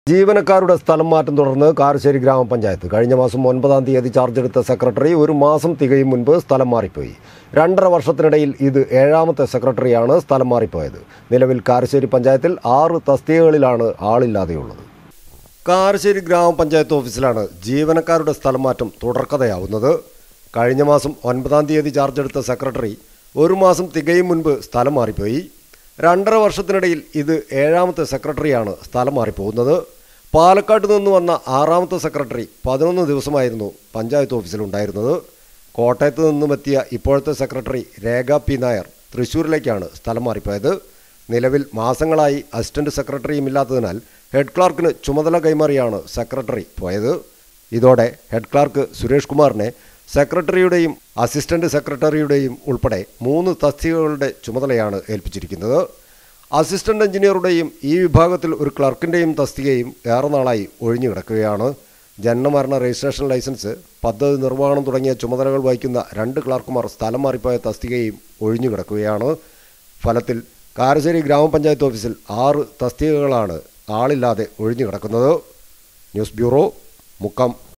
ജീവനക്കാരുടെ സ്ഥലം മാറ്റം തുടർന്ന് കാരശ്ശേരി ഗ്രാമപഞ്ചായത്ത് കഴിഞ്ഞ മാസം ഒൻപതാം തീയതി ചാർജ് എടുത്ത സെക്രട്ടറി ഒരു മാസം തികയും മുൻപ് സ്ഥലം മാറിപ്പോയി രണ്ടര വർഷത്തിനിടയിൽ ഇത് ഏഴാമത്തെ സെക്രട്ടറിയാണ് സ്ഥലം മാറിപ്പോയത് നിലവിൽ കാരശ്ശേരി പഞ്ചായത്തിൽ ആറ് തസ്തികകളിലാണ് ആളില്ലാതെയുള്ളത് കാരശ്ശേരി ഗ്രാമപഞ്ചായത്ത് ഓഫീസിലാണ് ജീവനക്കാരുടെ സ്ഥലം മാറ്റം തുടർക്കഥയാവുന്നത് കഴിഞ്ഞ മാസം ഒൻപതാം തീയതി ചാർജ് എടുത്ത സെക്രട്ടറി ഒരു മാസം തികയും മുൻപ് സ്ഥലം മാറിപ്പോയി രണ്ടര വർഷത്തിനിടയിൽ ഇത് ഏഴാമത്തെ സെക്രട്ടറിയാണ് സ്ഥലം മാറിപ്പോകുന്നത് പാലക്കാട്ട് നിന്ന് വന്ന ആറാമത്തെ സെക്രട്ടറി പതിനൊന്ന് ദിവസമായിരുന്നു പഞ്ചായത്ത് ഓഫീസിലുണ്ടായിരുന്നത് കോട്ടയത്ത് നിന്നുമെത്തിയ ഇപ്പോഴത്തെ സെക്രട്ടറി രേഖ പി നായർ തൃശ്ശൂരിലേക്കാണ് സ്ഥലം മാറിപ്പോയത് നിലവിൽ മാസങ്ങളായി അസിസ്റ്റന്റ് സെക്രട്ടറിയും ഇല്ലാത്തതിനാൽ ഹെഡ് ക്ലാർക്കിന് ചുമതല കൈമാറിയാണ് സെക്രട്ടറി പോയത് ഇതോടെ ഹെഡ് ക്ലാർക്ക് സുരേഷ് കുമാറിനെ സെക്രട്ടറിയുടെയും അസിസ്റ്റന്റ് സെക്രട്ടറിയുടെയും ഉൾപ്പെടെ മൂന്ന് തസ്തികകളുടെ ചുമതലയാണ് ഏൽപ്പിച്ചിരിക്കുന്നത് അസിസ്റ്റന്റ് എഞ്ചിനീയറുടെയും ഈ വിഭാഗത്തിൽ ഒരു ക്ലർക്കിൻ്റെയും തസ്തികയും ഏറെ നാളായി ഒഴിഞ്ഞു കിടക്കുകയാണ് ജനനമരണ രജിസ്ട്രേഷൻ ലൈസൻസ് പദ്ധതി നിർവഹണം തുടങ്ങിയ ചുമതലകൾ വഹിക്കുന്ന രണ്ട് ക്ലർക്കുമാർ സ്ഥലം മാറിപ്പോയ തസ്തികയും ഒഴിഞ്ഞു കിടക്കുകയാണ് ഫലത്തിൽ കാരശ്ശേരി ഗ്രാമപഞ്ചായത്ത് ഓഫീസിൽ ആറ് തസ്തികകളാണ് ആളില്ലാതെ ഒഴിഞ്ഞു കിടക്കുന്നത് ന്യൂസ് ബ്യൂറോ മുക്കം